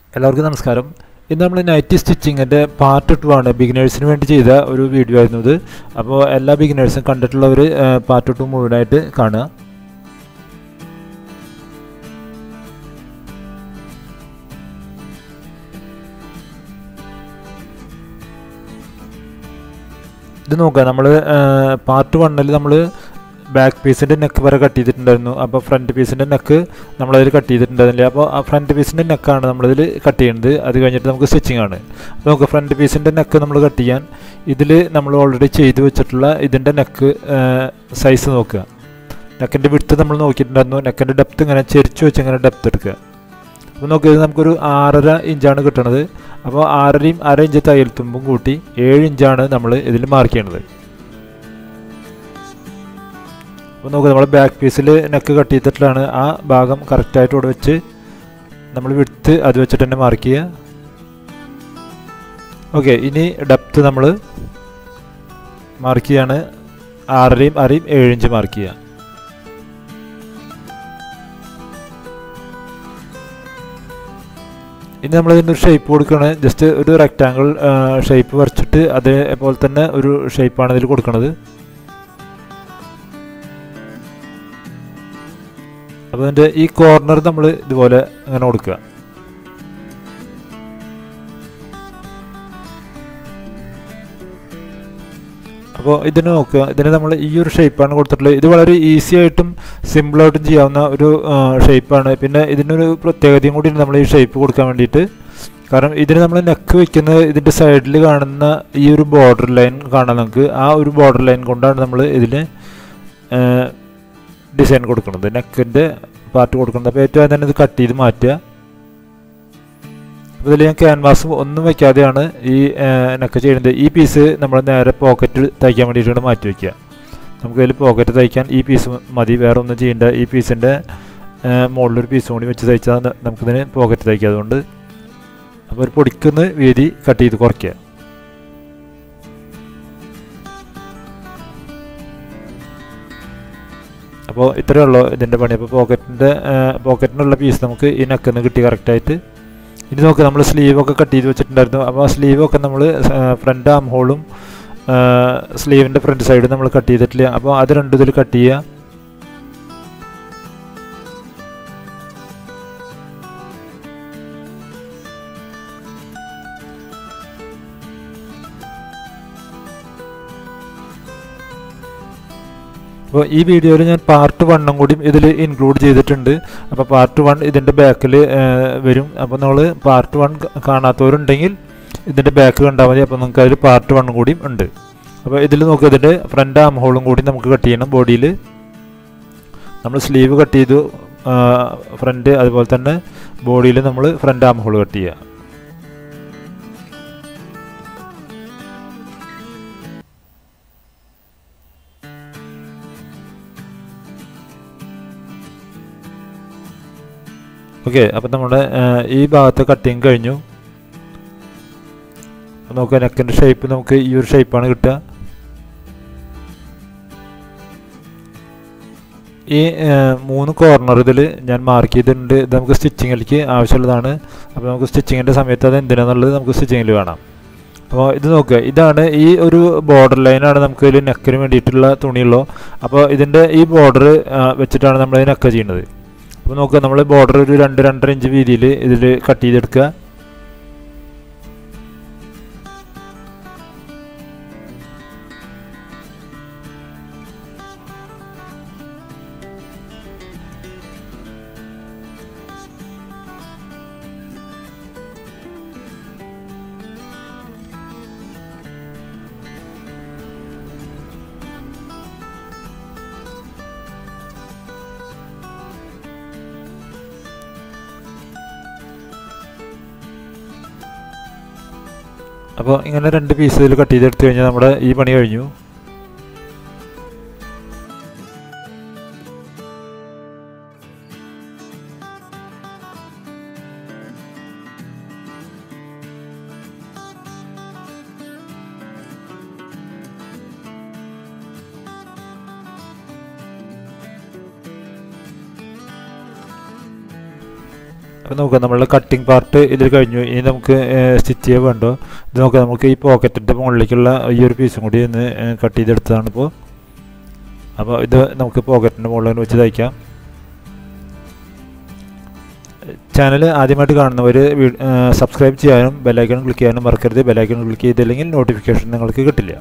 എല്ലാവർക്കും നമസ്കാരം ഇന്ന് നമ്മൾ നൈറ്റി സ്റ്റിച്ചിങ്ങിൻ്റെ പാർട്ട് ടു ആണ് ബിഗിനേഴ്സിന് വേണ്ടി ചെയ്ത ഒരു വീഡിയോ ആയിരുന്നു ഇത് അപ്പോൾ എല്ലാ ബിഗിനേഴ്സും കണ്ടിട്ടുള്ളവർ പാർട്ട് ടു മുഴുവനായിട്ട് കാണുക ഇത് നോക്കുക നമ്മൾ പാർട്ട് വണ്ണിൽ നമ്മൾ ബാക്ക് പീസിൻ്റെ നെക്ക് വരെ കട്ട് ചെയ്തിട്ടുണ്ടായിരുന്നു അപ്പോൾ ഫ്രണ്ട് പീസിൻ്റെ നെക്ക് നമ്മളതിൽ കട്ട് ചെയ്തിട്ടുണ്ടായിരുന്നില്ല അപ്പോൾ ആ ഫ്രണ്ട് പീസിൻ്റെ നെക്കാണ് നമ്മളിതിൽ കട്ട് ചെയ്യുന്നത് അത് കഴിഞ്ഞിട്ട് നമുക്ക് സ്റ്റിച്ചിങ് ആണ് അപ്പോൾ നമുക്ക് ഫ്രണ്ട് പീസിൻ്റെ നെക്ക് നമ്മൾ കട്ട് ചെയ്യാൻ ഇതിൽ നമ്മൾ ഓൾറെഡി ചെയ്ത് വെച്ചിട്ടുള്ള ഇതിൻ്റെ നെക്ക് സൈസ് നോക്കുക നെക്കിൻ്റെ വിടുത്ത് നമ്മൾ നോക്കിയിട്ടുണ്ടായിരുന്നു നെക്കിൻ്റെ ഡെപ്ത് ഇങ്ങനെ ചെരിച്ച് വെച്ച് ഇങ്ങനെ ഡെപ്ത് എടുക്കുക അപ്പോൾ നോക്കിയത് നമുക്കൊരു ആറര ഇഞ്ചാണ് കിട്ടണത് അപ്പോൾ ആറരയും അര ഇഞ്ച് തയ്യൽ തുമ്പും കൂട്ടി ഏഴ് ഇഞ്ചാണ് നമ്മൾ ഇതിൽ മാർക്ക് ചെയ്യണത് അപ്പോൾ നോക്കുക നമ്മൾ ബാക്ക് പീസിൽ നെക്ക് കട്ട് ചെയ്തിട്ടാണ് ആ ഭാഗം കറക്റ്റായിട്ട് ഇവിടെ വെച്ച് നമ്മൾ വിടുത്ത് അത് വെച്ചിട്ട് തന്നെ മാർക്ക് ചെയ്യുക ഓക്കെ ഇനി ഡെപ്ത്ത് നമ്മൾ മാർക്ക് ചെയ്യാണ് ആറരയും അരയും ഏഴ് ഇഞ്ച് മാർക്ക് ചെയ്യുക ഇനി നമ്മൾ ഇതിൻ്റെ ഒരു ഷേപ്പ് കൊടുക്കുകയാണ് ജസ്റ്റ് ഒരു റെക്റ്റാങ്കിൾ ഷേപ്പ് വരച്ചിട്ട് അതേപോലെ തന്നെ ഒരു ഷേപ്പാണ് ഇതിൽ കൊടുക്കുന്നത് അപ്പോൾ അതിൻ്റെ ഈ കോർണർ നമ്മൾ ഇതുപോലെ അങ്ങനെ കൊടുക്കുക അപ്പോൾ ഇതിന് നോക്കുക ഇതിന് നമ്മൾ ഈ ഒരു ഷേപ്പാണ് കൊടുത്തിട്ടുള്ളത് ഇത് വളരെ ഈസി ആയിട്ടും സിമ്പിളായിട്ടും ചെയ്യാവുന്ന ഒരു ഷേപ്പാണ് പിന്നെ ഇതിനൊരു പ്രത്യേകതയും കൂടി നമ്മൾ ഈ ഷേപ്പ് കൊടുക്കാൻ വേണ്ടിയിട്ട് കാരണം ഇതിന് നമ്മൾ നെക്ക് വെക്കുന്നത് ഇതിൻ്റെ സൈഡിൽ കാണുന്ന ഈ ഒരു ബോർഡർ ലൈൻ കാണാൻ നമുക്ക് ആ ഒരു ബോർഡർ ലൈൻ കൊണ്ടാണ് നമ്മൾ ഇതിന് ഡിസൈൻ കൊടുക്കുന്നത് നെക്കിൻ്റെ പാർട്ട് കൊടുക്കുന്നത് അപ്പോൾ ഏറ്റവും തന്നെ ഇത് കട്ട് ചെയ്ത് മാറ്റുക അപ്പോൾ ഇതിൽ ഞാൻ ക്യാൻവാസ് ഒന്നും വെക്കാതെയാണ് ഈ നെക്ക് ചെയ്യുന്നത് ഈ പീസ് നമ്മൾ നേരെ പോക്കറ്റ് തയ്ക്കാൻ വേണ്ടിയിട്ടാണ് മാറ്റി വയ്ക്കുക നമുക്കതിൽ പോക്കറ്റ് തയ്ക്കാൻ ഈ പീസ് മതി വേറെ ഒന്നും ചെയ്യേണ്ട ഈ പീസിൻ്റെ മുകളിലൊരു പീസ് കൂടി വെച്ച് തയ്ച്ചാൽ നമുക്കിതിന് പോക്കറ്റ് തയ്ക്കുക അതുകൊണ്ട് അപ്പോൾ ഒരു പൊടിക്കുന്ന വീതി കട്ട് ചെയ്ത് കുറയ്ക്കുക അപ്പോൾ ഇത്രയേ ഉള്ളൂ ഇതിൻ്റെ പണി അപ്പോൾ പോക്കറ്റിൻ്റെ പോക്കറ്റിനുള്ള പീസ് നമുക്ക് ഈ നെക്കിന്ന് കിട്ടി കറക്റ്റായിട്ട് ഇനി നോക്ക് നമ്മൾ സ്ലീവൊക്കെ കട്ട് ചെയ്ത് വെച്ചിട്ടുണ്ടായിരുന്നു അപ്പോൾ ആ സ്ലീവൊക്കെ നമ്മൾ ഫ്രണ്ട് ആം ഹോളും സ്ലീവിൻ്റെ ഫ്രണ്ട് സൈഡ് നമ്മൾ കട്ട് ചെയ്തിട്ടില്ല അപ്പോൾ അത് രണ്ടും ഇതിൽ കട്ട് ചെയ്യുക അപ്പോൾ ഈ വീഡിയോയിൽ ഞാൻ പാർട്ട് വണ്ണും കൂടി ഇതിൽ ഇൻക്ലൂഡ് ചെയ്തിട്ടുണ്ട് അപ്പോൾ പാർട്ട് വൺ ഇതിൻ്റെ ബാക്കിൽ വരും അപ്പോൾ നമ്മൾ പാർട്ട് വൺ കാണാത്തവരുണ്ടെങ്കിൽ ഇതിൻ്റെ ബാക്ക് കണ്ടാൽ മതി അപ്പോൾ നിങ്ങൾക്ക് അതിൽ പാർട്ട് വണ്ണും കൂടിയും ഉണ്ട് അപ്പോൾ ഇതിൽ നോക്കുക ഇതിൻ്റെ ഫ്രണ്ട് ആം ഹോളും കൂടി നമുക്ക് കട്ട് ചെയ്യണം ബോഡിയിൽ നമ്മൾ സ്ലീവ് കട്ട് ചെയ്തു ഫ്രണ്ട് അതുപോലെ തന്നെ ബോഡിയിൽ നമ്മൾ ഫ്രണ്ട് ആം ഹോൾ കട്ട് ചെയ്യുക ഓക്കെ അപ്പം നമ്മുടെ ഈ ഭാഗത്ത് കട്ടിങ് കഴിഞ്ഞു നോക്കുക നെക്കിൻ്റെ ഷേപ്പ് നമുക്ക് ഈ ഒരു ഷേപ്പാണ് കിട്ടുക ഈ മൂന്ന് കോർണർ ഇതിൽ ഞാൻ മാർക്ക് ചെയ്തിട്ടുണ്ട് ഇത് നമുക്ക് സ്റ്റിച്ചിങ്ങിലേക്ക് ആവശ്യമുള്ളതാണ് അപ്പോൾ നമുക്ക് സ്റ്റിച്ചിങ്ങിൻ്റെ സമയത്ത് അത് എന്തിനാന്നുള്ളത് നമുക്ക് സ്റ്റിച്ചിങ്ങിൽ കാണാം അപ്പോൾ ഇത് നോക്കുക ഇതാണ് ഈ ഒരു ബോർഡർ ലൈനാണ് നമുക്ക് ഇതിൽ നെക്കിന് വേണ്ടിയിട്ടുള്ള തുണിയുള്ളൂ അപ്പോൾ ഇതിൻ്റെ ഈ ബോർഡർ വെച്ചിട്ടാണ് നമ്മൾ ഈ നെക്ക ചെയ്യുന്നത് അപ്പോൾ നോക്കുക നമ്മൾ ബോർഡർ ഒരു രണ്ട് രണ്ടര ഇഞ്ച് വീതിയിൽ ഇതിൽ കട്ട് ചെയ്തെടുക്കുക അപ്പോൾ ഇങ്ങനെ രണ്ട് പീസ് ഇതിൽ കട്ട് ചെയ്തെടുത്തു കഴിഞ്ഞാൽ നമ്മുടെ ഈ പണി കഴിഞ്ഞു അപ്പോൾ നോക്കാം നമ്മളുടെ കട്ടിങ് പാർട്ട് ഇതിൽ കഴിഞ്ഞു ഇനി നമുക്ക് സ്റ്റിച്ച് ചെയ്യാൻ വേണ്ടോ ഇത് നോക്കാം നമുക്ക് ഈ പോക്കറ്റിൻ്റെ മുകളിലേക്കുള്ള ഈ ഒരു പീസും കൂടി ഒന്ന് കട്ട് ചെയ്തെടുത്തതാണ് ഇപ്പോൾ അപ്പോൾ ഇത് നമുക്ക് പോക്കറ്റിൻ്റെ മുകളിൽ വെച്ച് തയ്ക്കാം ചാനൽ ആദ്യമായിട്ട് കാണുന്നവർ സബ്സ്ക്രൈബ് ചെയ്യാനും ബെല്ലൈക്കൺ ക്ലിക്ക് ചെയ്യാനും മറക്കരുത് ബെല്ലൈക്കൺ ക്ലിക്ക് ചെയ്തില്ലെങ്കിൽ നോട്ടിഫിക്കേഷൻ നിങ്ങൾക്ക് കിട്ടില്ല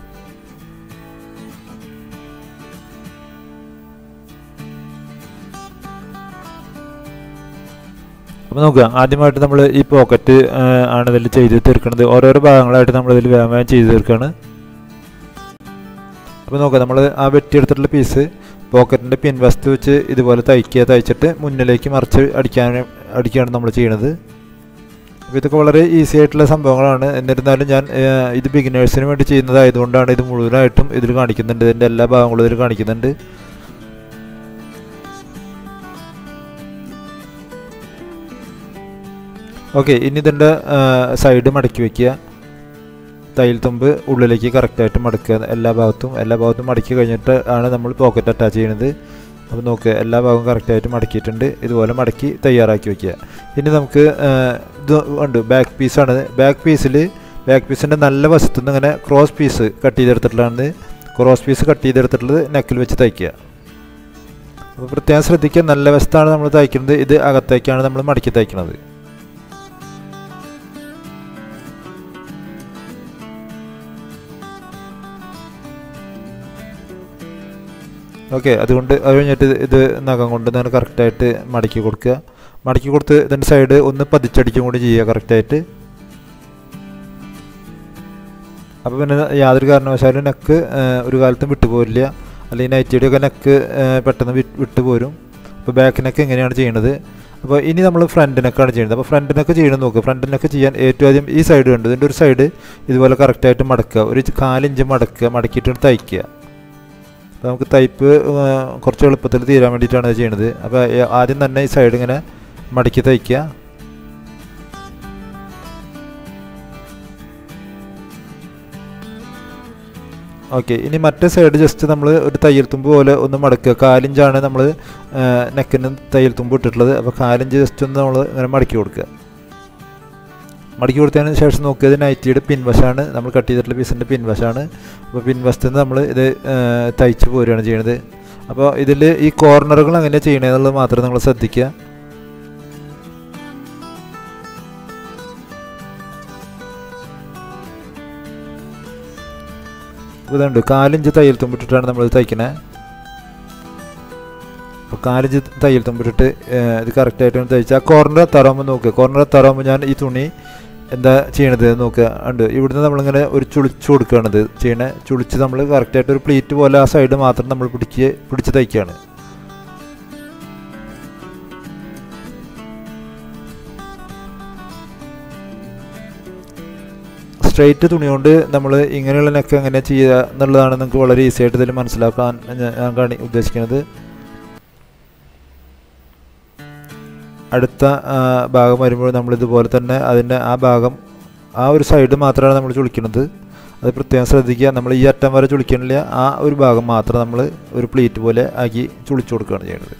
അപ്പോൾ നോക്കുക ആദ്യമായിട്ട് നമ്മൾ ഈ പോക്കറ്റ് ആണ് ഇതിൽ ചെയ്ത് തീർക്കുന്നത് ഓരോരോ ഭാഗങ്ങളായിട്ട് നമ്മൾ ഇതിൽ വേഗം വേഗം ചെയ്ത് തീർക്കുകയാണ് അപ്പോൾ നോക്കുക നമ്മൾ ആ വെട്ടിയെടുത്തിട്ടുള്ള പീസ് പോക്കറ്റിൻ്റെ പിൻവശത്ത് വെച്ച് ഇതുപോലെ തയ്ക്കുക തയ്ച്ചിട്ട് മുന്നിലേക്ക് മറിച്ച് അടിക്കാൻ അടിക്കുകയാണ് നമ്മൾ ചെയ്യണത് അപ്പോൾ ഇതൊക്കെ വളരെ ഈസി ആയിട്ടുള്ള സംഭവങ്ങളാണ് എന്നിരുന്നാലും ഞാൻ ഇത് ബിഗിനേഴ്സിന് വേണ്ടി ചെയ്യുന്നതായതുകൊണ്ടാണ് ഇത് മുഴുവനായിട്ടും ഇതിൽ കാണിക്കുന്നുണ്ട് ഇതിൻ്റെ എല്ലാ ഭാഗങ്ങളും ഇതിൽ കാണിക്കുന്നുണ്ട് ഓക്കെ ഇനി ഇതിൻ്റെ സൈഡ് മടക്കി വയ്ക്കുക തയ്യൽ തുമ്പ് ഉള്ളിലേക്ക് കറക്റ്റായിട്ട് മടക്കുക എല്ലാ ഭാഗത്തും എല്ലാ ഭാഗത്തും മടക്കി കഴിഞ്ഞിട്ട് ആണ് നമ്മൾ പോക്കറ്റ് അറ്റാച്ച് ചെയ്യുന്നത് അപ്പോൾ നോക്കുക എല്ലാ ഭാഗവും കറക്റ്റായിട്ട് മടക്കിയിട്ടുണ്ട് ഇതുപോലെ മടക്കി തയ്യാറാക്കി വയ്ക്കുക ഇനി നമുക്ക് ഇത് ഉണ്ട് ബാക്ക് പീസാണ് ബാക്ക് പീസിൽ ബാക്ക് പീസിൻ്റെ നല്ല വശത്തുനിന്ന് ഇങ്ങനെ ക്രോസ് പീസ് കട്ട് ചെയ്തെടുത്തിട്ടുള്ളതാണ് ക്രോസ് പീസ് കട്ട് ചെയ്തെടുത്തിട്ടുള്ളത് നെക്കിൽ വെച്ച് തയ്ക്കുക അപ്പോൾ പ്രത്യേകം ശ്രദ്ധിക്കുക നല്ല വശത്താണ് നമ്മൾ തയ്ക്കുന്നത് ഇത് അകത്തേക്കാണ് നമ്മൾ മടക്കി തയ്ക്കുന്നത് ഓക്കെ അതുകൊണ്ട് അത് കഴിഞ്ഞിട്ട് ഇത് നഖം കൊണ്ട് തന്നെ കറക്റ്റായിട്ട് മടക്കി കൊടുക്കുക മടക്കി കൊടുത്ത് ഇതിൻ്റെ സൈഡ് ഒന്ന് പതിച്ചടിക്കും കൂടി ചെയ്യുക കറക്റ്റായിട്ട് അപ്പോൾ പിന്നെ യാതൊരു കാരണവശാലും നെക്ക് ഒരു കാലത്തും വിട്ടുപോരില്ല അല്ലെങ്കിൽ നൈറ്റിയുടെയൊക്കെ നെക്ക് പെട്ടെന്ന് വിട്ടു പോരും അപ്പോൾ ബാക്ക് നെക്ക് എങ്ങനെയാണ് ചെയ്യണത് അപ്പോൾ ഇനി നമ്മൾ ഫ്രണ്ട് നെക്കാണ് ചെയ്യുന്നത് അപ്പോൾ ഫ്രണ്ട് നെക്ക് ചെയ്യണം നോക്കുക ഫ്രണ്ട് നെക്ക് ചെയ്യാൻ ഏറ്റവും ആദ്യം ഈ സൈഡ് ഉണ്ട് ഇതിൻ്റെ ഒരു സൈഡ് ഇതുപോലെ കറക്റ്റായിട്ട് മടക്കുക ഒരു കാലിഞ്ച് മടക്കുക മടക്കിയിട്ട് തയ്ക്കുക അപ്പോൾ നമുക്ക് തയ്പ്പ് കുറച്ച് എളുപ്പത്തിൽ തീരാൻ വേണ്ടിയിട്ടാണ് ഇത് ചെയ്യണത് അപ്പോൾ ആദ്യം തന്നെ ഈ സൈഡ് ഇങ്ങനെ മടക്കി തയ്ക്കുക ഓക്കെ ഇനി മറ്റേ സൈഡ് ജസ്റ്റ് നമ്മൾ ഒരു തയ്യൽ തുമ്പ് പോലെ ഒന്ന് മടക്കുക കാലിഞ്ചാണ് നമ്മൾ നെക്കിന് തയ്യൽ തുമ്പ് ഇട്ടിട്ടുള്ളത് അപ്പോൾ കാലിഞ്ച് ജസ്റ്റ് ഒന്ന് നമ്മൾ ഇങ്ങനെ മടക്കി കൊടുക്കുക മടക്കി കൊടുത്തതിന് ശേഷം നോക്കിയത് നൈറ്റിയുടെ പിൻവശമാണ് നമ്മൾ കട്ട് ചെയ്തിട്ടുള്ള പീസിൻ്റെ പിൻവശമാണ് അപ്പോൾ പിൻവശത്ത് നിന്ന് നമ്മൾ ഇത് തയ്ച്ച് പോരുകയാണ് ചെയ്യുന്നത് അപ്പോൾ ഇതിൽ ഈ കോർണറുകൾ എങ്ങനെ ചെയ്യണമെന്നുള്ളത് മാത്രം നമ്മൾ ശ്രദ്ധിക്കുക ഇതുണ്ട് കാലിഞ്ച് തയ്യൽ തുമ്പിട്ടിട്ടാണ് നമ്മൾ തയ്ക്കണേ അപ്പോൾ കാലിഞ്ച് തയ്യൽ തുമ്പിട്ടിട്ട് ഇത് കറക്റ്റായിട്ട് തയ്ച്ച് ആ കോർണർ എത്താറാകുമ്പോൾ നോക്കുക കോർണർ എത്താറാകുമ്പോൾ ഞാൻ ഈ തുണി എന്താ ചെയ്യണത് നോക്കുക ഉണ്ട് ഇവിടുന്ന് നമ്മളിങ്ങനെ ഒരു ചുളിച്ച് കൊടുക്കുകയാണിത് ചെയ്യണേ ചുളിച്ച് നമ്മൾ കറക്റ്റായിട്ട് ഒരു പ്ലീറ്റ് പോലെ ആ സൈഡ് മാത്രം നമ്മൾ പിടിച്ച് പിടിച്ച് തയ്ക്കുകയാണ് സ്ട്രെയിറ്റ് തുണി കൊണ്ട് നമ്മൾ ഇങ്ങനെയുള്ള നെക്ക് എങ്ങനെ ചെയ്യുക എന്നുള്ളതാണ് നിങ്ങൾക്ക് വളരെ ഈസി ആയിട്ട് ഇതിൽ മനസ്സിലാക്കാൻ ഞാൻ കാണി ഉദ്ദേശിക്കുന്നത് അടുത്ത ഭാഗം വരുമ്പോൾ നമ്മൾ ഇതുപോലെ തന്നെ അതിൻ്റെ ആ ഭാഗം ആ ഒരു സൈഡ് മാത്രമാണ് നമ്മൾ ചുളിക്കുന്നത് അത് പ്രത്യേകം ശ്രദ്ധിക്കുക നമ്മൾ ഈ അറ്റം വരെ ചുളിക്കണില്ല ആ ഒരു ഭാഗം മാത്രം നമ്മൾ ഒരു പ്ലേറ്റ് പോലെ ആക്കി ചുളിച്ചു കൊടുക്കുകയാണ് ചെയ്യുന്നത്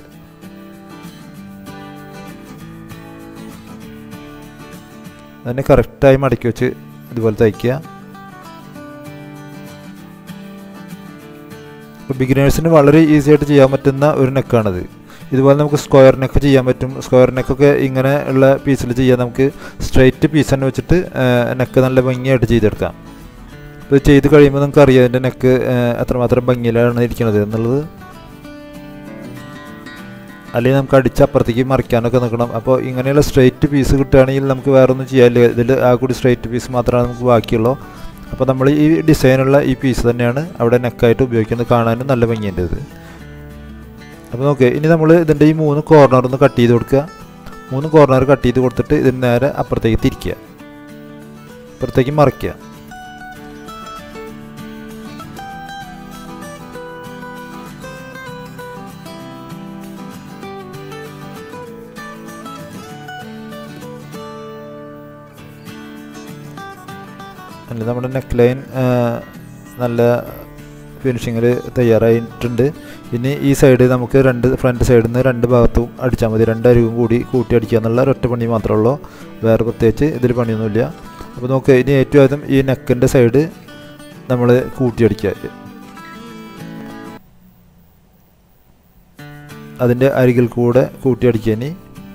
അതിനെ കറക്റ്റായി മടക്കി വെച്ച് ഇതുപോലെ തയ്ക്കുക ബിഗിനേഴ്സിന് വളരെ ഈസി ആയിട്ട് ചെയ്യാൻ പറ്റുന്ന ഒരു നെക്കാണിത് ഇതുപോലെ നമുക്ക് സ്ക്വയർ നെക്ക് ചെയ്യാൻ പറ്റും സ്ക്വയർ നെക്കൊക്കെ ഇങ്ങനെ ഉള്ള പീസിൽ ചെയ്യാൻ നമുക്ക് സ്ട്രെയിറ്റ് പീസ് തന്നെ വെച്ചിട്ട് നെക്ക് നല്ല ഭംഗിയായിട്ട് ചെയ്തെടുക്കാം ഇത് ചെയ്ത് കഴിയുമ്പോൾ നമുക്ക് അറിയാം അതിൻ്റെ നെക്ക് എത്രമാത്രം ഭംഗിയിലാണ് ഇരിക്കുന്നത് എന്നുള്ളത് അല്ലെങ്കിൽ നമുക്ക് അടിച്ച് അപ്പുറത്തേക്ക് മറിക്കാനൊക്കെ നിൽക്കണം അപ്പോൾ ഇങ്ങനെയുള്ള സ്ട്രെയിറ്റ് പീസ് കിട്ടുകയാണെങ്കിൽ നമുക്ക് വേറെ ഒന്നും ചെയ്യാനില്ല ഇതിൽ ആ കൂടി സ്ട്രെയിറ്റ് പീസ് മാത്രമാണ് നമുക്ക് ബാക്കിയുള്ളൂ അപ്പോൾ നമ്മൾ ഈ ഡിസൈനുള്ള ഈ പീസ് തന്നെയാണ് അവിടെ നെക്കായിട്ട് ഉപയോഗിക്കുന്നത് കാണാനും നല്ല ഭംഗിയുണ്ട് ഇത് അപ്പോൾ നോക്ക് ഇനി നമ്മൾ ഇതിൻ്റെ ഈ മൂന്ന് കോർണർ ഒന്ന് കട്ട് ചെയ്ത് കൊടുക്കുക മൂന്ന് കോർണർ കട്ട് ചെയ്ത് കൊടുത്തിട്ട് ഇതിന് നേരെ അപ്പുറത്തേക്ക് തിരിക്കുക അപ്പുറത്തേക്ക് മറിക്കുക അല്ല നമ്മുടെ നെക്ക് ലൈൻ നല്ല ഫിനിഷിങ്ങിൽ തയ്യാറായിട്ടുണ്ട് ഇനി ഈ സൈഡ് നമുക്ക് രണ്ട് ഫ്രണ്ട് സൈഡിൽ നിന്ന് രണ്ട് ഭാഗത്തും അടിച്ചാൽ മതി രണ്ട് അരികും കൂടി കൂട്ടി അടിക്കുക എന്നുള്ള ഒരൊറ്റ പണി മാത്രമേ ഉള്ളൂ വേറെ പ്രത്യേകിച്ച് ഇതിൽ പണിയൊന്നുമില്ല അപ്പോൾ നമുക്ക് ഇനി ഏറ്റവും ആദ്യം ഈ നെക്കിൻ്റെ സൈഡ് നമ്മൾ കൂട്ടിയടിക്കുക അതിൻ്റെ അരികിൽ കൂടെ കൂട്ടിയടിക്കുക ഇനി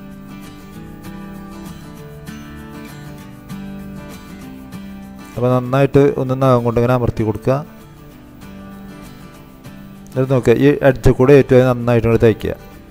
അപ്പോൾ നന്നായിട്ട് ഒന്ന് നഖം കൊണ്ട് ഇങ്ങനെ അമർത്തി കൊടുക്കുക ഇത് നോക്കുക ഈ അടിച്ച കൂടെ ഏറ്റവും നന്നായിട്ട് ഇങ്ങോട്ട് തയ്ക്കുക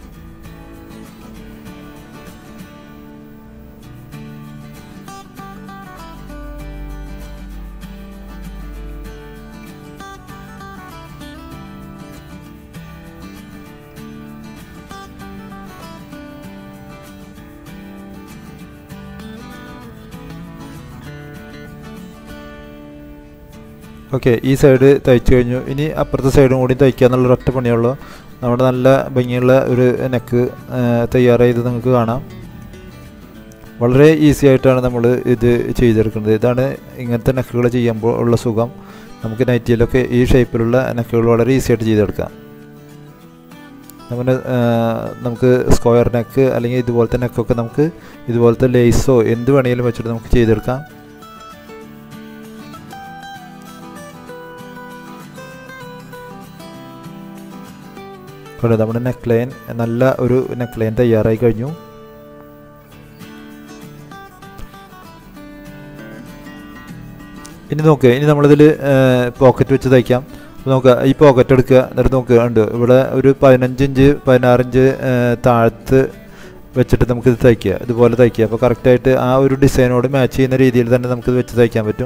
ഓക്കെ ഈ സൈഡ് തയ്ച്ചു കഴിഞ്ഞു ഇനി അപ്പുറത്തെ സൈഡും കൂടി തയ്ക്കുക എന്നുള്ള ഒറ്റ പണിയുള്ളൂ നമ്മുടെ നല്ല ഭംഗിയുള്ള ഒരു നെക്ക് തയ്യാറായത് നിങ്ങൾക്ക് കാണാം വളരെ ഈസി ആയിട്ടാണ് നമ്മൾ ഇത് ചെയ്തെടുക്കുന്നത് ഇതാണ് ഇങ്ങനത്തെ നെക്കുകൾ ചെയ്യുമ്പോൾ ഉള്ള സുഖം നമുക്ക് നൈറ്റിയിലൊക്കെ ഈ ഷേപ്പിലുള്ള നെക്കുകൾ വളരെ ഈസി ആയിട്ട് ചെയ്തെടുക്കാം നമ്മുടെ നമുക്ക് സ്ക്വയർ നെക്ക് അല്ലെങ്കിൽ ഇതുപോലത്തെ നെക്കൊക്കെ നമുക്ക് ഇതുപോലത്തെ ലേസോ എന്ത് വേണമെങ്കിലും വെച്ചിട്ട് നമുക്ക് ചെയ്തെടുക്കാം കണ്ടോ നമ്മുടെ നെക്ക് ലൈൻ നല്ല ഒരു നെക്ക് ലൈൻ തയ്യാറായി കഴിഞ്ഞു ഇനി നോക്കുക ഇനി നമ്മളിതിൽ പോക്കറ്റ് വെച്ച് തയ്ക്കാം നോക്കുക ഈ പോക്കറ്റ് എടുക്കുക എന്നിട്ട് നോക്കുക ഉണ്ട് ഇവിടെ ഒരു പതിനഞ്ച് ഇഞ്ച് പതിനാറിഞ്ച് താഴത്ത് വെച്ചിട്ട് നമുക്കിത് തയ്ക്കുക ഇതുപോലെ തയ്ക്കുക അപ്പോൾ കറക്റ്റായിട്ട് ആ ഒരു ഡിസൈനോട് മാച്ച് ചെയ്യുന്ന രീതിയിൽ തന്നെ നമുക്കിത് വെച്ച് തയ്ക്കാൻ പറ്റും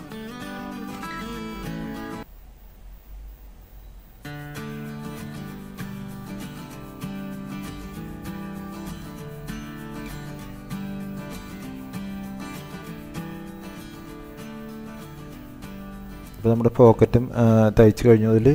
അപ്പോൾ നമ്മുടെ പോക്കറ്റും തയ്ച്ചു കഴിഞ്ഞു അതിൽ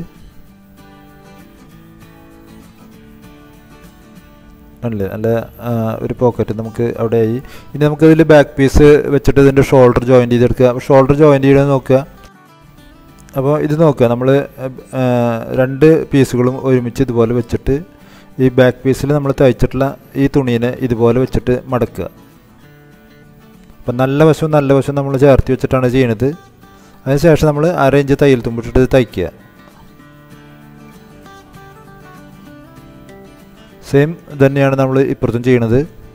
അല്ലേ നല്ല ഒരു പോക്കറ്റ് നമുക്ക് അവിടെ ആയി ഇനി നമുക്കതിൽ ബാക്ക് പീസ് വെച്ചിട്ട് ഇതിൻ്റെ ഷോൾഡർ ജോയിൻറ്റ് ചെയ്തെടുക്കുക അപ്പോൾ ഷോൾഡർ ജോയിൻറ്റ് ചെയ്യണമെന്ന് നോക്കുക അപ്പോൾ ഇത് നോക്കുക നമ്മൾ രണ്ട് പീസുകളും ഒരുമിച്ച് ഇതുപോലെ വെച്ചിട്ട് ഈ ബാക്ക് പീസിൽ നമ്മൾ തയ്ച്ചിട്ടുള്ള ഈ തുണീനെ ഇതുപോലെ വെച്ചിട്ട് മടക്കുക അപ്പം നല്ല വശവും നല്ല വശവും നമ്മൾ ചേർത്ത് വെച്ചിട്ടാണ് ചെയ്യണത് അതിനുശേഷം നമ്മൾ അര ഇഞ്ച് തയ്യൽ തുമ്പിട്ടിട്ട് തയ്ക്കുക സെയിം തന്നെയാണ് നമ്മൾ ഇപ്പുറത്തും ചെയ്യണത്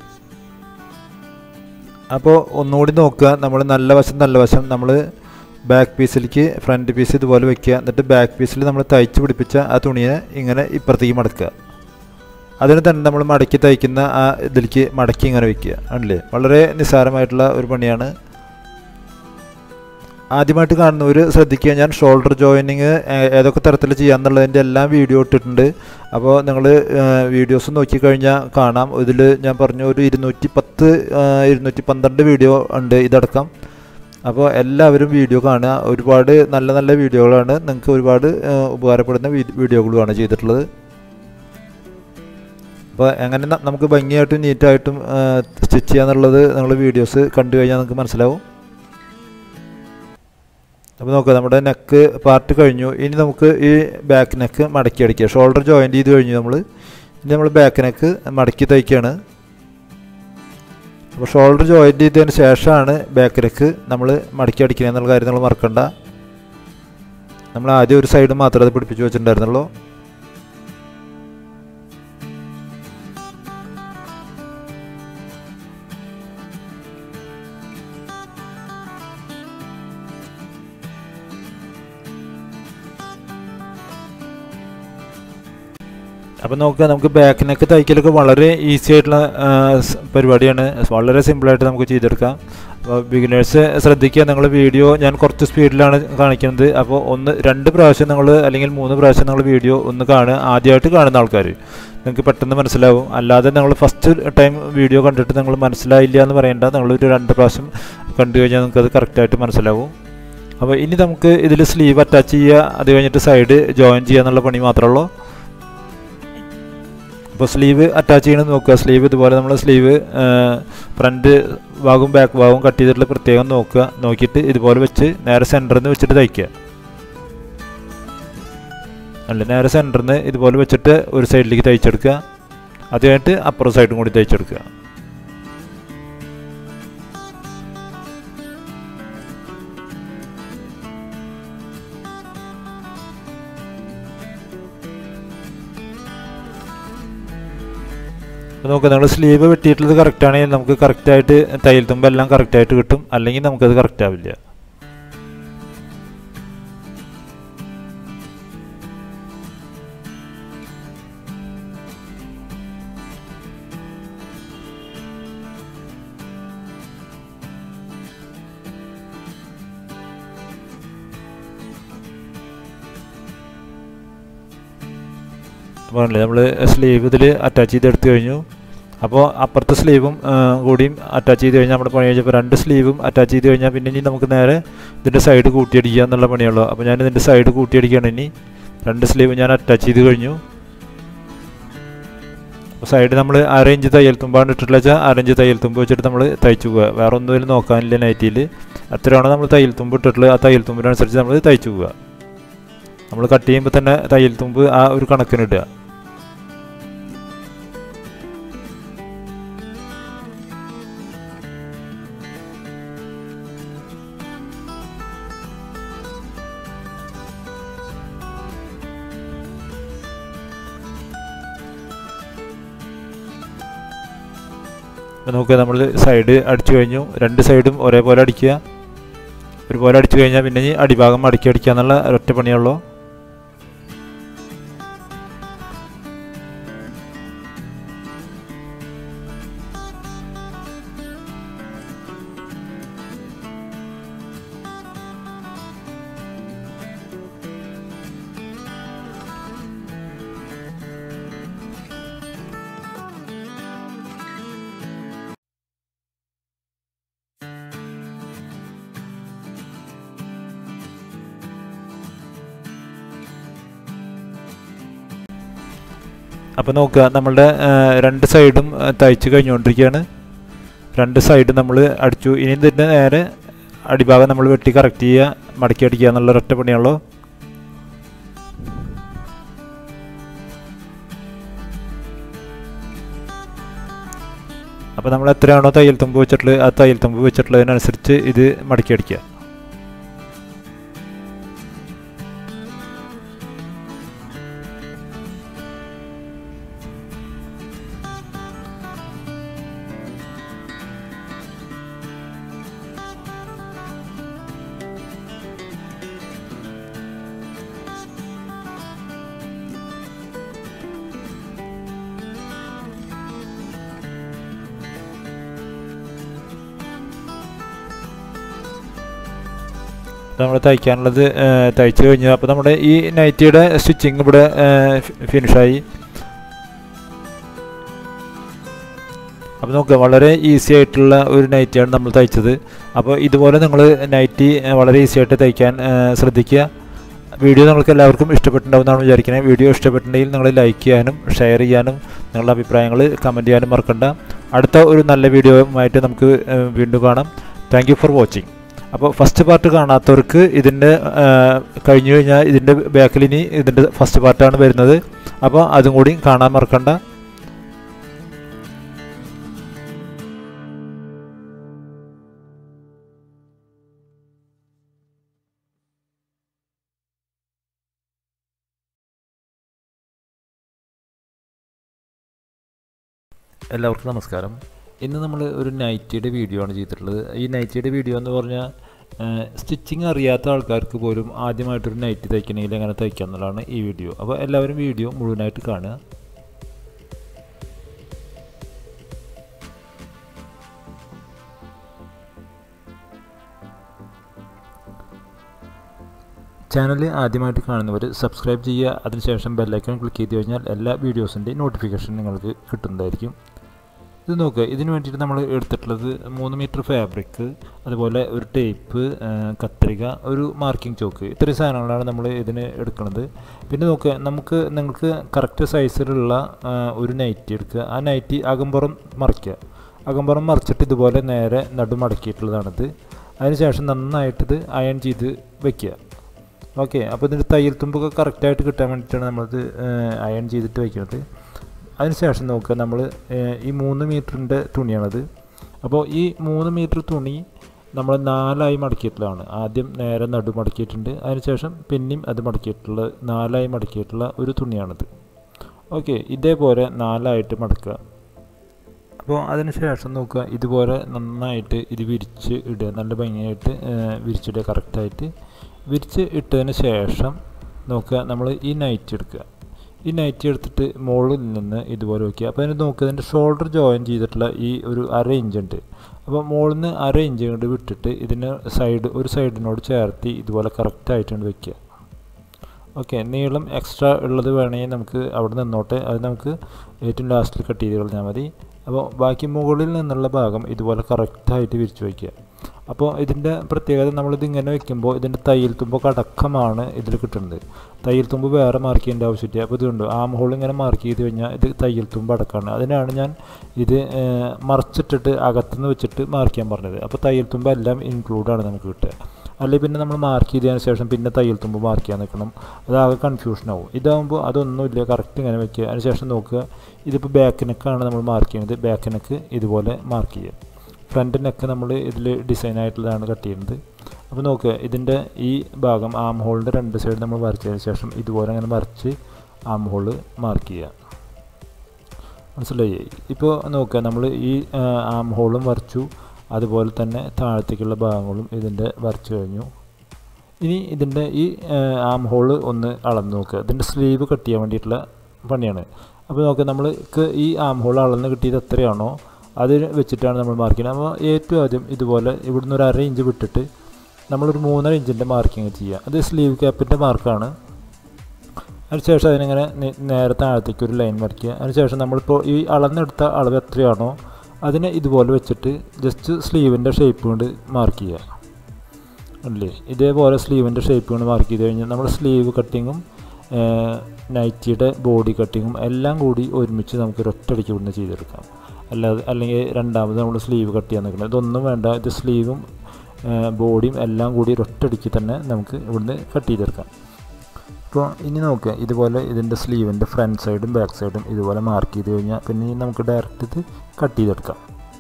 അപ്പോൾ ഒന്നുകൂടി നോക്കുക നമ്മൾ നല്ല വശം നല്ല വശം നമ്മൾ ബാക്ക് പീസിലേക്ക് ഫ്രണ്ട് പീസ് ഇതുപോലെ വെക്കുക എന്നിട്ട് ബാക്ക് പീസിൽ നമ്മൾ തയ്ച്ച് പിടിപ്പിച്ച ആ തുണിയെ ഇങ്ങനെ ഇപ്പുറത്തേക്ക് മടക്കുക അതിന് തന്നെ നമ്മൾ മടക്കി തയ്ക്കുന്ന ആ ഇതിലേക്ക് മടക്കി ഇങ്ങനെ വെക്കുക ആണല്ലേ വളരെ നിസ്സാരമായിട്ടുള്ള ഒരു പണിയാണ് ആദ്യമായിട്ട് കാണുന്നവർ ശ്രദ്ധിക്കുക ഞാൻ ഷോൾഡർ ജോയിനിങ് ഏതൊക്കെ തരത്തിൽ ചെയ്യാമെന്നുള്ളതിൻ്റെ എല്ലാം വീഡിയോ ഇട്ടിട്ടുണ്ട് അപ്പോൾ നിങ്ങൾ വീഡിയോസ് നോക്കിക്കഴിഞ്ഞാൽ കാണാം ഇതിൽ ഞാൻ പറഞ്ഞു ഒരു ഇരുന്നൂറ്റി പത്ത് ഇരുന്നൂറ്റി പന്ത്രണ്ട് വീഡിയോ ഉണ്ട് ഇതടക്കം അപ്പോൾ എല്ലാവരും വീഡിയോ കാണുക ഒരുപാട് നല്ല നല്ല വീഡിയോകളാണ് നിങ്ങൾക്ക് ഒരുപാട് ഉപകാരപ്പെടുന്ന വീഡിയോകളുമാണ് ചെയ്തിട്ടുള്ളത് അപ്പോൾ എങ്ങനെ നമുക്ക് ഭംഗിയായിട്ടും നീറ്റായിട്ടും സ്റ്റിച്ച് ചെയ്യാന്നുള്ളത് നിങ്ങൾ വീഡിയോസ് കണ്ടു കഴിഞ്ഞാൽ നിങ്ങൾക്ക് മനസ്സിലാവും അപ്പോൾ നോക്കുക നമ്മുടെ നെക്ക് പാർട്ട് കഴിഞ്ഞു ഇനി നമുക്ക് ഈ ബാക്ക് നെക്ക് മടക്കി അടിക്കുക ഷോൾഡർ ജോയിൻറ്റ് ചെയ്ത് കഴിഞ്ഞു നമ്മൾ ഇനി നമ്മൾ ബാക്ക് നെക്ക് മടക്കി തയ്ക്കുകയാണ് അപ്പോൾ ഷോൾഡർ ജോയിൻറ്റ് ചെയ്തതിന് ശേഷമാണ് ബാക്ക് നെക്ക് നമ്മൾ മടക്കി അടിക്കുക എന്നുള്ള കാര്യം നമ്മൾ മറക്കണ്ട നമ്മൾ ആദ്യം ഒരു സൈഡ് മാത്രമേ അത് പിടിപ്പിച്ച് വെച്ചിട്ടുണ്ടായിരുന്നുള്ളൂ അപ്പോൾ നോക്കുക നമുക്ക് ബാക്ക് നെക്ക് തയ്ക്കലൊക്കെ വളരെ ഈസി ആയിട്ടുള്ള പരിപാടിയാണ് വളരെ സിമ്പിളായിട്ട് നമുക്ക് ചെയ്തെടുക്കാം അപ്പോൾ ബിഗിനേഴ്സ് ശ്രദ്ധിക്കുക നിങ്ങൾ വീഡിയോ ഞാൻ കുറച്ച് സ്പീഡിലാണ് കാണിക്കുന്നത് അപ്പോൾ ഒന്ന് രണ്ട് പ്രാവശ്യം നിങ്ങൾ അല്ലെങ്കിൽ മൂന്ന് പ്രാവശ്യം നിങ്ങൾ വീഡിയോ ഒന്ന് കാണുക ആദ്യമായിട്ട് കാണുന്ന ആൾക്കാർ നിങ്ങൾക്ക് പെട്ടെന്ന് മനസ്സിലാവും അല്ലാതെ നിങ്ങൾ ഫസ്റ്റ് ടൈം വീഡിയോ കണ്ടിട്ട് നിങ്ങൾ മനസ്സിലായില്ല എന്ന് പറയേണ്ട നിങ്ങളൊരു രണ്ട് പ്രാവശ്യം കണ്ടു കഴിഞ്ഞാൽ നിങ്ങൾക്കത് കറക്റ്റായിട്ട് മനസ്സിലാവും അപ്പോൾ ഇനി നമുക്ക് ഇതിൽ സ്ലീവ് അറ്റാച്ച് ചെയ്യുക അത് കഴിഞ്ഞിട്ട് സൈഡ് ജോയിൻ ചെയ്യുക എന്നുള്ള പണി മാത്രമേ ഉള്ളൂ അപ്പോൾ സ്ലീവ് അറ്റാച്ച് ചെയ്യണമെന്ന് നോക്കുക സ്ലീവ് ഇതുപോലെ നമ്മൾ സ്ലീവ് ഫ്രണ്ട് ഭാഗവും ബാക്ക് ഭാഗവും കട്ട് ചെയ്തിട്ടുള്ള പ്രത്യേകം നോക്കുക നോക്കിയിട്ട് ഇതുപോലെ വെച്ച് നേരെ സെൻറ്ററിൽ നിന്ന് വെച്ചിട്ട് തയ്ക്കുക അല്ല നേരെ സെൻറ്ററിൽ നിന്ന് ഇതുപോലെ വെച്ചിട്ട് ഒരു സൈഡിലേക്ക് തയ്ച്ചെടുക്കുക അത് കഴിഞ്ഞിട്ട് അപ്പുറം സൈഡും കൂടി തയ്ച്ചെടുക്കുക അപ്പോൾ നോക്കുക നിങ്ങൾ സ്ലീവ് വെട്ടിയിട്ടുള്ളത് കറക്റ്റ് ആണെങ്കിൽ നമുക്ക് കറക്റ്റായിട്ട് തയ്യൽ തുമ്പ് എല്ലാം കറക്റ്റായിട്ട് കിട്ടും അല്ലെങ്കിൽ നമുക്കത് കറക്റ്റ് ആവില്ല പറഞ്ഞില്ലേ നമ്മൾ സ്ലീവ് ഇതിൽ അറ്റാച്ച് ചെയ്തെടുത്തു കഴിഞ്ഞു അപ്പോൾ അപ്പുറത്തെ സ്ലീവും കൂടിയും അറ്റാച്ച് ചെയ്ത് കഴിഞ്ഞാൽ നമ്മുടെ പണി കഴിഞ്ഞപ്പോൾ രണ്ട് സ്ലീവും അറ്റാച്ച് ചെയ്ത് കഴിഞ്ഞാൽ പിന്നെ ഇനി നമുക്ക് നേരെ ഇതിൻ്റെ സൈഡ് കൂട്ടിയടിക്കുക എന്നുള്ള പണിയുള്ളൂ അപ്പോൾ ഞാൻ ഇതിൻ്റെ സൈഡ് കൂട്ടിയടിക്കുകയാണ് ഇനി രണ്ട് സ്ലീവ് ഞാൻ അറ്റാച്ച് ചെയ്ത് കഴിഞ്ഞു അപ്പോൾ സൈഡ് നമ്മൾ അരയിഞ്ച് തയ്യൽ തുമ്പാണ് ഇട്ടിട്ടുള്ള വെച്ചാൽ അരയിഞ്ച് തയ്യൽ തുമ്പ് വെച്ചിട്ട് നമ്മൾ തയ്ച്ചു പോകുക വേറെ ഒന്നും നോക്കാനില്ല നൈറ്റിയിൽ എത്രയാണോ നമ്മൾ തയ്യൽ തുമ്പ് ഇട്ടിട്ടുള്ളത് ആ തയ്യൽ തുമ്പിനനുസരിച്ച് നമ്മൾ തയ്ച്ചു പോകുക നമ്മൾ കട്ട് ചെയ്യുമ്പോൾ തന്നെ തയ്യൽ തുമ്പ് ആ ഒരു കണക്കിനിടുക നമുക്ക് നമ്മൾ സൈഡ് അടിച്ചു കഴിഞ്ഞു രണ്ട് സൈഡും ഒരേപോലെ അടിക്കുക ഒരുപോലെ അടിച്ചു കഴിഞ്ഞാൽ പിന്നെ ഈ അടിഭാഗം മടക്കി അടിക്കുക എന്നുള്ള ഒറ്റ പണിയുള്ളൂ അപ്പോൾ നോക്കുക നമ്മളുടെ രണ്ട് സൈഡും തയ്ച്ച് കഴിഞ്ഞുകൊണ്ടിരിക്കുകയാണ് രണ്ട് സൈഡ് നമ്മൾ അടിച്ചു ഇനി ഇതിൻ്റെ നേരെ അടിഭാഗം നമ്മൾ വെട്ടി കറക്റ്റ് ചെയ്യുക മടക്കി അടിക്കുക എന്നുള്ള ഒരൊറ്റ പണിയുള്ളൂ അപ്പോൾ നമ്മൾ എത്രയാണോ തയ്യൽ തുമ്പ് വെച്ചിട്ടുള്ളത് ആ തയ്യൽ തുമ്പ് വെച്ചിട്ടുള്ളതിനനുസരിച്ച് ഇത് മടക്കി അടിക്കുക നമ്മൾ തയ്ക്കാനുള്ളത് തയ്ച്ചു കഴിഞ്ഞു അപ്പോൾ നമ്മുടെ ഈ നൈറ്റിയുടെ സ്റ്റിച്ചിങ് ഇവിടെ ഫിനിഷായി അപ്പോൾ നോക്കുക വളരെ ഈസി ആയിട്ടുള്ള ഒരു നൈറ്റിയാണ് നമ്മൾ തയ്ച്ചത് അപ്പോൾ ഇതുപോലെ നിങ്ങൾ നൈറ്റി വളരെ ഈസി ആയിട്ട് തയ്ക്കാൻ ശ്രദ്ധിക്കുക വീഡിയോ നിങ്ങൾക്ക് എല്ലാവർക്കും ഇഷ്ടപ്പെട്ടിട്ടുണ്ടാവുമെന്നാണ് വിചാരിക്കുന്നത് വീഡിയോ ഇഷ്ടപ്പെട്ടിട്ടുണ്ടെങ്കിൽ നിങ്ങൾ ലൈക്ക് ചെയ്യാനും ഷെയർ ചെയ്യാനും നിങ്ങളുടെ അഭിപ്രായങ്ങൾ കമൻറ്റ് ചെയ്യാനും മറക്കണ്ട അടുത്ത ഒരു നല്ല വീഡിയോയുമായിട്ട് നമുക്ക് വീണ്ടും കാണാം താങ്ക് ഫോർ വാച്ചിങ് അപ്പോൾ ഫസ്റ്റ് പാർട്ട് കാണാത്തവർക്ക് ഇതിൻ്റെ കഴിഞ്ഞു കഴിഞ്ഞാൽ ഇതിൻ്റെ ബാക്കിൽ ഇനി ഇതിൻ്റെ ഫസ്റ്റ് പാർട്ടാണ് വരുന്നത് അപ്പോൾ അതും കൂടി കാണാൻ മറക്കണ്ട എല്ലാവർക്കും നമസ്കാരം ഇന്ന് നമ്മൾ ഒരു നൈറ്റിയുടെ വീഡിയോ ആണ് ചെയ്തിട്ടുള്ളത് ഈ നൈറ്റിയുടെ വീഡിയോ എന്ന് പറഞ്ഞാൽ സ്റ്റിച്ചിങ് അറിയാത്ത ആൾക്കാർക്ക് പോലും ആദ്യമായിട്ടൊരു നൈറ്റി തയ്ക്കണമെങ്കിൽ എങ്ങനെ തയ്ക്കുക എന്നുള്ളതാണ് ഈ വീഡിയോ അപ്പോൾ എല്ലാവരും വീഡിയോ മുഴുവനായിട്ട് കാണുക ചാനൽ ആദ്യമായിട്ട് കാണുന്നവർ സബ്സ്ക്രൈബ് ചെയ്യുക അതിനുശേഷം ബെല്ലൈക്കൺ ക്ലിക്ക് ചെയ്ത് കഴിഞ്ഞാൽ എല്ലാ വീഡിയോസിൻ്റെയും നോട്ടിഫിക്കേഷൻ നിങ്ങൾക്ക് കിട്ടുന്നതായിരിക്കും ഇത് നോക്കുക ഇതിന് വേണ്ടിയിട്ട് നമ്മൾ എടുത്തിട്ടുള്ളത് മൂന്ന് മീറ്റർ ഫാബ്രിക് അതുപോലെ ഒരു ടേപ്പ് കത്രിക ഒരു മാർക്കിംഗ് ചോക്ക് ഇത്രയും സാധനങ്ങളാണ് നമ്മൾ ഇതിന് എടുക്കുന്നത് പിന്നെ നോക്കുക നമുക്ക് നിങ്ങൾക്ക് കറക്റ്റ് സൈസിലുള്ള ഒരു നൈറ്റി എടുക്കുക ആ നൈറ്റി അകമ്പുറം മറിക്കുക അകമ്പുറം മറിച്ചിട്ട് ഇതുപോലെ നേരെ നടു മടക്കിയിട്ടുള്ളതാണിത് അതിനുശേഷം നന്നായിട്ടിത് അയൺ ചെയ്ത് വെക്കുക ഓക്കെ അപ്പോൾ ഇതിൻ്റെ തയ്യൽ തുമ്പൊക്കെ കറക്റ്റായിട്ട് കിട്ടാൻ വേണ്ടിയിട്ടാണ് നമ്മളത് അയൺ ചെയ്തിട്ട് വയ്ക്കുന്നത് അതിനുശേഷം നോക്കുക നമ്മൾ ഈ മൂന്ന് മീറ്ററിൻ്റെ തുണിയാണത് അപ്പോൾ ഈ മൂന്ന് മീറ്റർ തുണി നമ്മൾ നാലായി മടക്കിയിട്ടുള്ളതാണ് ആദ്യം നേരെ നടു മടക്കിയിട്ടുണ്ട് അതിനുശേഷം പിന്നെയും അത് മടക്കിയിട്ടുള്ള നാലായി മടക്കിയിട്ടുള്ള ഒരു തുണിയാണിത് ഓക്കെ ഇതേപോലെ നാലായിട്ട് മടക്കുക അപ്പോൾ അതിന് ശേഷം നോക്കുക ഇതുപോലെ നന്നായിട്ട് ഇത് വിരിച്ച് ഇടുക നല്ല ഭംഗിയായിട്ട് വിരിച്ചിടുക കറക്റ്റായിട്ട് വിരിച്ച് ഇട്ടതിന് ശേഷം നോക്കുക നമ്മൾ ഈ നൈറ്റ് എടുക്കുക ഈ നൈറ്റ് എടുത്തിട്ട് മുകളിൽ നിന്ന് ഇതുപോലെ വയ്ക്കുക അപ്പോൾ അതിന് നോക്കുക അതിൻ്റെ ഷോൾഡർ ജോയിൻ ചെയ്തിട്ടുള്ള ഈ ഒരു അര ഇഞ്ച് ഉണ്ട് അപ്പോൾ മുകളിൽ നിന്ന് അര ഇഞ്ച് കൊണ്ട് വിട്ടിട്ട് ഇതിന് സൈഡ് ഒരു സൈഡിനോട് ചേർത്തി ഇതുപോലെ കറക്റ്റായിട്ടുണ്ട് വയ്ക്കുക ഓക്കെ നീളം എക്സ്ട്രാ ഉള്ളത് വേണമെങ്കിൽ നമുക്ക് അവിടെ നിന്നോട്ടെ അത് നമുക്ക് ഏറ്റവും ലാസ്റ്റിൽ കട്ട് ചെയ്ത് കളഞ്ഞാൽ മതി അപ്പോൾ ബാക്കി മുകളിൽ നിന്നുള്ള ഭാഗം ഇതുപോലെ കറക്റ്റായിട്ട് വിരിച്ചു വയ്ക്കുക അപ്പോൾ ഇതിൻ്റെ പ്രത്യേകത നമ്മളിത് ഇങ്ങനെ വെക്കുമ്പോൾ ഇതിൻ്റെ തയ്യൽ തുമ്പൊക്കെ അടക്കമാണ് ഇതിൽ കിട്ടുന്നത് തയ്യൽ തുമ്പ് വേറെ മാർക്ക് ചെയ്യേണ്ട ആവശ്യമില്ല അപ്പോൾ ഇതുണ്ട് ആം ഹോൾ ഇങ്ങനെ മാർക്ക് ചെയ്ത് കഴിഞ്ഞാൽ ഇത് തയ്യൽ തുമ്പ് അടക്കമാണ് അതിനാണ് ഞാൻ ഇത് മറച്ചിട്ടിട്ട് അകത്തുനിന്ന് വെച്ചിട്ട് മാർക്ക് ചെയ്യാൻ പറഞ്ഞത് അപ്പോൾ തയ്യൽ തുമ്പ് എല്ലാം ഇൻക്ലൂഡാണ് നമുക്ക് കിട്ടുക അല്ലെങ്കിൽ പിന്നെ നമ്മൾ മാർക്ക് ചെയ്തതിന് ശേഷം പിന്നെ തയ്യൽ തുമ്പ് മാർക്ക് ചെയ്യാൻ നിൽക്കണം അതാകെ കൺഫ്യൂഷൻ ആവും ഇതാകുമ്പോൾ അതൊന്നുമില്ല കറക്റ്റ് ഇങ്ങനെ വെക്കുക അതിന് ശേഷം നോക്കുക ഇതിപ്പോൾ ബാക്ക് നെക്കാണ് നമ്മൾ മാർക്ക് ചെയ്യുന്നത് ബാക്ക് നെക്ക് ഇതുപോലെ മാർക്ക് ചെയ്യുക ഫ്രണ്ട് നെക്ക് നമ്മൾ ഇതിൽ ഡിസൈൻ ആയിട്ടുള്ളതാണ് കട്ട് ചെയ്യുന്നത് അപ്പോൾ നോക്കുക ഇതിൻ്റെ ഈ ഭാഗം ആം ഹോളിൻ്റെ രണ്ട് സൈഡ് നമ്മൾ വരച്ചതിന് ശേഷം ഇതുപോലെ അങ്ങനെ വരച്ച് ആം ഹോള് മാർക്ക് ചെയ്യുക മനസ്സിലായി ഇപ്പോൾ നോക്കുക നമ്മൾ ഈ ആം ഹോളും വരച്ചു അതുപോലെ തന്നെ താഴത്തേക്കുള്ള ഭാഗങ്ങളും ഇതിൻ്റെ വരച്ചു കഴിഞ്ഞു ഇനി ഇതിൻ്റെ ഈ ആം ഹോള് ഒന്ന് അളന്ന് നോക്കുക ഇതിൻ്റെ സ്ലീവ് കട്ട് ചെയ്യാൻ വേണ്ടിയിട്ടുള്ള പണിയാണ് അപ്പോൾ നോക്കുക നമ്മൾക്ക് ഈ ആം ഹോൾ അളന്ന് കിട്ടിയത് എത്രയാണോ അത് വെച്ചിട്ടാണ് നമ്മൾ മാർക്ക് ചെയ്യുന്നത് അപ്പോൾ ഏറ്റവും ആദ്യം ഇതുപോലെ ഇവിടുന്ന് ഒരു അര ഇഞ്ച് വിട്ടിട്ട് നമ്മളൊരു മൂന്നര ഇഞ്ചിൻ്റെ മാർക്കിങ് ചെയ്യുക അത് സ്ലീവ് ക്യാപ്പിൻ്റെ മാർക്കാണ് അതിനുശേഷം അതിനിങ്ങനെ നേരെ താഴത്തേക്ക് ഒരു ലൈൻ വരയ്ക്കുക അതിനുശേഷം നമ്മളിപ്പോൾ ഈ അളന്നെടുത്ത അളവ് എത്രയാണോ അതിനെ ഇതുപോലെ വെച്ചിട്ട് ജസ്റ്റ് സ്ലീവിൻ്റെ ഷേപ്പ് കൊണ്ട് മാർക്ക് ചെയ്യുക അല്ലേ ഇതേപോലെ സ്ലീവിൻ്റെ ഷേപ്പ് കൊണ്ട് മാർക്ക് ചെയ്ത് കഴിഞ്ഞാൽ നമ്മുടെ സ്ലീവ് കട്ടിങ്ങും നൈറ്റിയുടെ ബോഡി കട്ടിങ്ങും എല്ലാം കൂടി ഒരുമിച്ച് നമുക്ക് ഒറ്റയടിക്ക് ഇവിടുന്ന് ചെയ്തെടുക്കാം അല്ലാതെ അല്ലെങ്കിൽ രണ്ടാമത് നമ്മൾ സ്ലീവ് കട്ട് ചെയ്യാൻ നിൽക്കുന്നത് ഇതൊന്നും വേണ്ട ഇത് സ്ലീവും ബോഡിയും എല്ലാം കൂടി ഒറ്റയടിക്ക് തന്നെ നമുക്ക് ഇവിടുന്ന് കട്ട് ചെയ്തെടുക്കാം അപ്പോൾ ഇനി നോക്കുക ഇതുപോലെ ഇതിൻ്റെ സ്ലീവിൻ്റെ ഫ്രണ്ട് സൈഡും ബാക്ക് സൈഡും ഇതുപോലെ മാർക്ക് ചെയ്ത് കഴിഞ്ഞാൽ പിന്നെ നമുക്ക് ഡയറക്റ്റ് ഇത് കട്ട് ചെയ്തെടുക്കാം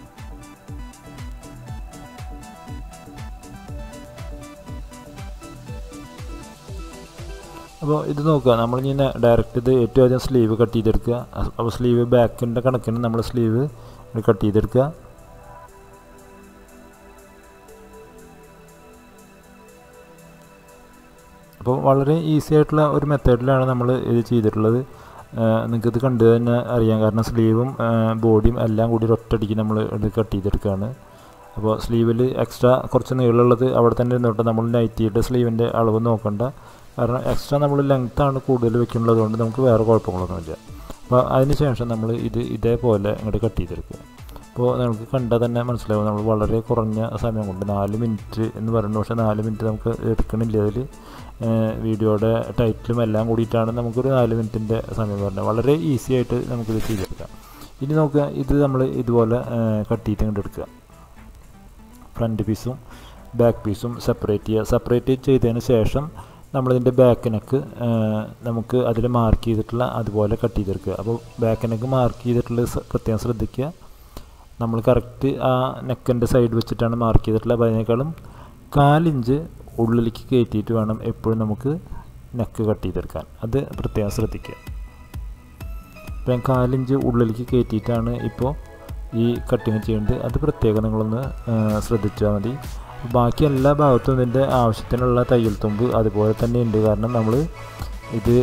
അപ്പോൾ ഇത് നോക്കുക നമ്മൾ ഇനി ഡയറക്റ്റ് ഇത് ഏറ്റവും ആദ്യം സ്ലീവ് കട്ട് ചെയ്തെടുക്കുക അപ്പോൾ സ്ലീവ് ബാക്കിൻ്റെ കണക്കിന് നമ്മൾ സ്ലീവ് കട്ട് ചെയ്തെടുക്കുക അപ്പോൾ വളരെ ഈസി ആയിട്ടുള്ള ഒരു മെത്തേഡിലാണ് നമ്മൾ ഇത് ചെയ്തിട്ടുള്ളത് നിങ്ങൾക്ക് ഇത് കണ്ടു തന്നെ അറിയാം കാരണം സ്ലീവും ബോഡിയും എല്ലാം കൂടി ഒറ്റയടിക്ക് നമ്മൾ ഇത് കട്ട് ചെയ്തെടുക്കുകയാണ് അപ്പോൾ സ്ലീവിൽ എക്സ്ട്രാ കുറച്ച് നീളമുള്ളത് അവിടെ തന്നെ ഇരുന്നോട്ടെ നമ്മൾ നൈറ്റിയുടെ സ്ലീവിൻ്റെ അളവ് നോക്കണ്ട കാരണം എക്സ്ട്രാ നമ്മൾ ലെങ്ത്താണ് കൂടുതൽ വെക്കുന്നത് കൊണ്ട് നമുക്ക് വേറെ കുഴപ്പങ്ങളൊന്നുമില്ല അപ്പോൾ അതിന് ശേഷം നമ്മൾ ഇത് ഇതേപോലെ ഇങ്ങോട്ട് കട്ട് ചെയ്തെടുക്കുക അപ്പോൾ നമുക്ക് കണ്ടാൽ തന്നെ മനസ്സിലാവും നമ്മൾ വളരെ കുറഞ്ഞ സമയം കൊണ്ട് നാല് മിനിറ്റ് എന്ന് പറയുന്നത് പക്ഷേ നാല് മിനിറ്റ് നമുക്ക് എടുക്കണില്ല അതിൽ വീഡിയോയുടെ ടൈറ്റിലും എല്ലാം കൂടിയിട്ടാണ് നമുക്കൊരു നാല് മിനിറ്റിൻ്റെ സമയം പറഞ്ഞത് വളരെ ഈസി ആയിട്ട് നമുക്കിത് ചെയ്തെടുക്കാം ഇനി നോക്കുക ഇത് നമ്മൾ ഇതുപോലെ കട്ട് ചെയ്ത് ഇങ്ങോട്ട് എടുക്കുക ഫ്രണ്ട് പീസും ബാക്ക് പീസും സെപ്പറേറ്റ് ചെയ്യുക സെപ്പറേറ്റ് ചെയ്തതിന് ശേഷം നമ്മളിതിൻ്റെ ബാക്കിനക്ക് നമുക്ക് അതിൽ മാർക്ക് ചെയ്തിട്ടുള്ള അതുപോലെ കട്ട് ചെയ്തെടുക്കുക അപ്പോൾ ബാക്കിനക്ക് മാർക്ക് ചെയ്തിട്ടുള്ളത് പ്രത്യേകം ശ്രദ്ധിക്കുക നമ്മൾ കറക്റ്റ് ആ നെക്കിൻ്റെ സൈഡ് വെച്ചിട്ടാണ് മാർക്ക് ചെയ്തിട്ടുള്ളത് അപ്പോൾ അതിനേക്കാളും കാലിഞ്ച് ഉള്ളിലേക്ക് കയറ്റിയിട്ട് വേണം എപ്പോഴും നമുക്ക് നെക്ക് കട്ട് ചെയ്തെടുക്കാൻ അത് പ്രത്യേകം ശ്രദ്ധിക്കുക ഇപ്പം ഞാൻ കാലിഞ്ച് ഉള്ളിലേക്ക് കയറ്റിയിട്ടാണ് ഇപ്പോൾ ഈ കട്ടിങ് ചെയ്യുന്നത് അത് പ്രത്യേകം നിങ്ങളൊന്ന് ശ്രദ്ധിച്ചാൽ മതി ബാക്കി എല്ലാ ഭാഗത്തും ഇതിൻ്റെ ആവശ്യത്തിനുള്ള തയ്യൽ തുമ്പ് അതുപോലെ തന്നെ ഉണ്ട് കാരണം നമ്മൾ ഇത്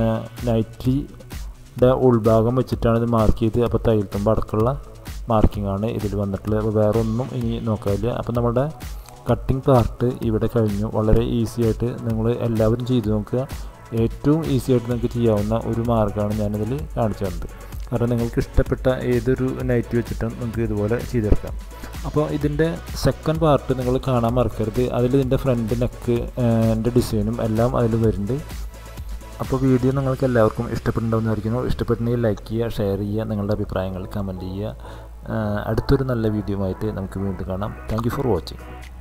നൈറ്റിയുടെ ഉൾഭാഗം വെച്ചിട്ടാണ് ഇത് മാർക്ക് ചെയ്ത് അപ്പോൾ തയ്യൽ തുമ്പ് അടക്കമുള്ള മാർക്കിംഗ് ആണ് ഇതിൽ വന്നിട്ടുള്ളത് അപ്പോൾ വേറെ ഒന്നും ഇനി നോക്കാനില്ല അപ്പോൾ നമ്മുടെ കട്ടിംഗ് പാർട്ട് ഇവിടെ കഴിഞ്ഞു വളരെ ഈസി ആയിട്ട് നിങ്ങൾ എല്ലാവരും ചെയ്തു നോക്കുക ഏറ്റവും ഈസി ആയിട്ട് നിങ്ങൾക്ക് ചെയ്യാവുന്ന ഒരു മാർഗ്ഗമാണ് ഞാനിതിൽ കാണിച്ചു തന്നത് കാരണം നിങ്ങൾക്ക് ഇഷ്ടപ്പെട്ട ഏതൊരു നൈറ്റ് വെച്ചിട്ടും നിങ്ങൾക്ക് ഇതുപോലെ ചെയ്തെടുക്കാം അപ്പോൾ ഇതിൻ്റെ സെക്കൻഡ് പാർട്ട് നിങ്ങൾ കാണാൻ മറക്കരുത് അതിൽ ഇതിൻ്റെ ഫ്രണ്ട് നെക്ക് എൻ്റെ ഡിസൈനും എല്ലാം അതിൽ വരുന്നുണ്ട് അപ്പോൾ വീഡിയോ നിങ്ങൾക്ക് എല്ലാവർക്കും ഇഷ്ടപ്പെട്ടുണ്ടാവുന്നതായിരിക്കുന്നു ഇഷ്ടപ്പെട്ടുണ്ടെങ്കിൽ ലൈക്ക് ചെയ്യുക ഷെയർ ചെയ്യുക നിങ്ങളുടെ അഭിപ്രായങ്ങൾ കമൻറ്റ് ചെയ്യുക അടുത്തൊരു നല്ല വീഡിയോ ആയിട്ട് നമുക്ക് വീണ്ടും കാണാം താങ്ക് ഫോർ വാച്ചിങ്